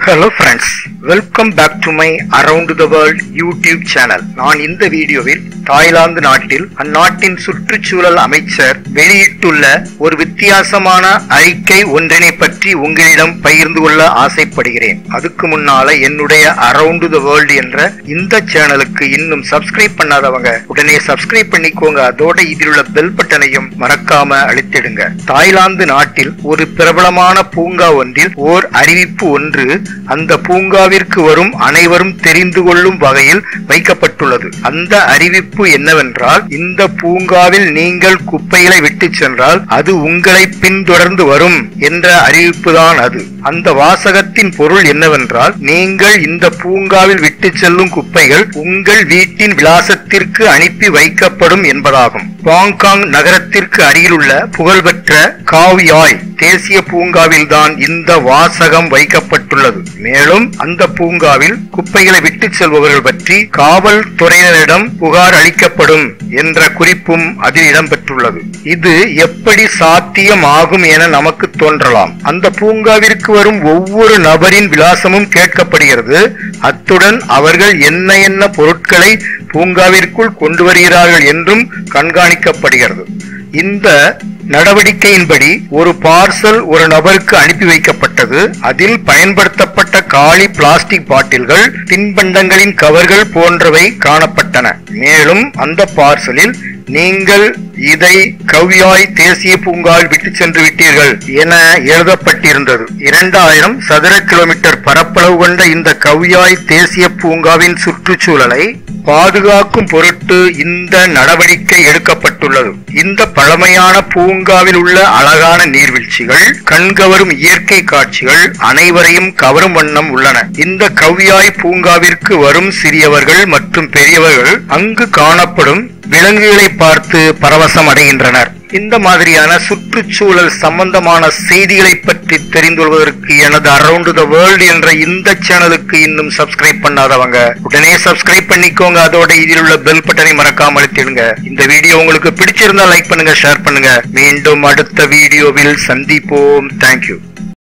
hello friends welcome back to my around the world YouTube channel நான் இந்த வீடியோவில் Thailand நாட்டில் அந்நாட்டின் சுற்றுச்சூழல் அமைச்சர் வெளியிட்டுள்ள ஒரு வித்தியாசமான அறிக்கை ஒன்றினை பற்றி உங்களிடம் பகிர்ந்து கொள்ள ஆசைப்படுகிறேன் அதுக்கு முன்னால என்னுடைய அரவுண்ட் த வேர்ல்ட் என்ற இந்த சேனலுக்கு இன்னும் சப்ஸ்கிரைப் பண்ணாதவங்க உடனே சப்ஸ்கிரைப் பண்ணிக்கோங்க அதோட இதில் உள்ள பெல் பட்டனையும் மறக்காம அழுத்திடுங்க தாய்லாந்து நாட்டில் ஒரு பிரபலமான பூங்கா ஒன்றில் ஓர் அறிவிப்பு ஒன்று அந்த பூங்காவிற்கு வரும் அனைவரும் தெரிந்து கொள்ளும் வகையில் வைக்கப்பட்டுள்ளது அந்த அறிவிப்பு என்னவென்றால் இந்த பூங்காவில் நீங்கள் குப்பைகளை விட்டு சென்றால் அது உங்களை பின்தொடர்ந்து வரும் என்ற அறிவிப்புதான் அது அந்த வாசகத்தின் பொருள் என்னவென்றால் நீங்கள் இந்த பூங்காவில் விட்டு செல்லும் குப்பைகள் உங்கள் வீட்டின் விலாசத்திற்கு அனுப்பி வைக்கப்படும் என்பதாகும் பாங்காங் நகரத்திற்கு அருகிலுள்ள புகழ்பெற்ற காவ்யாய் தேசிய பூங்காவில் தான் இந்த வாசகம் வைக்கப்பட்டுள்ளது மேலும் அந்த பூங்காவில் குப்பைகளை விட்டு செல்பவர்கள் பற்றி காவல்துறையினரிடம் புகார் அளிக்கப்படும் என்ற குறிப்பும் அதில் இடம்பெற்றுள்ளது இது எப்படி சாத்தியமாகும் என நமக்கு தோன்றலாம் அந்த பூங்காவிற்கு வரும் ஒவ்வொரு நபரின் விலாசமும் கேட்கப்படுகிறது அத்துடன் அவர்கள் என்ன என்ன பொருட்களை பூங்காவிற்குள் கொண்டு வருகிறார்கள் என்றும் கண்காணிக்கப்படுகிறது இந்த நடவடிக்கையின்படி ஒரு பார்சல் ஒரு நபருக்கு அனுப்பி வைக்கப்பட்டது அதில் பயன்படுத்தப்பட்ட காலி பிளாஸ்டிக் பாட்டில்கள் தின்பண்டங்களின் கவர்கள் போன்றவை காணப்பட்டன மேலும் அந்த பார்சலில் நீங்கள் இதை கவ்யாய் தேசிய பூங்காவில் விட்டு சென்று விட்டீர்கள் என எழுதப்பட்டிருந்தது இரண்டாயிரம் சதுர கிலோமீட்டர் பரப்பளவு கொண்ட இந்த கவ்யாய் தேசிய பூங்காவின் சுற்றுச்சூழலை பாதுகாக்கும் பொருட்டு இந்த நடவடிக்கை எடுக்கப்பட்டுள்ளது இந்த பழமையான பூங்காவில் உள்ள அழகான நீர்வீழ்ச்சிகள் கண்கவரும் இயற்கை காட்சிகள் அனைவரையும் கவரும் வண்ணம் உள்ளன இந்த கவ்யாய் பூங்காவிற்கு வரும் சிறியவர்கள் மற்றும் பெரியவர்கள் அங்கு காணப்படும் விலங்குகளை பார்த்து பரவசம் அடைகின்றனர் இந்த மாதிரியான சுற்றுச்சூழல் சம்பந்தமான செய்திகளை பற்றி தெரிந்து கொள்வதற்கு எனது அரவுண்ட் த வேர்ல்ட் என்ற இந்த சேனலுக்கு இன்னும் சப்ஸ்கிரைப் பண்ணாதவங்க உடனே சப்ஸ்கிரைப் பண்ணிக்கோங்க அதோட இதில் உள்ள பெல் பட்டனை மறக்காம அழுத்திடுங்க இந்த வீடியோ உங்களுக்கு பிடிச்சிருந்தா லைக் பண்ணுங்க ஷேர் பண்ணுங்க மீண்டும் அடுத்த வீடியோவில் சந்திப்போம் தேங்க்யூ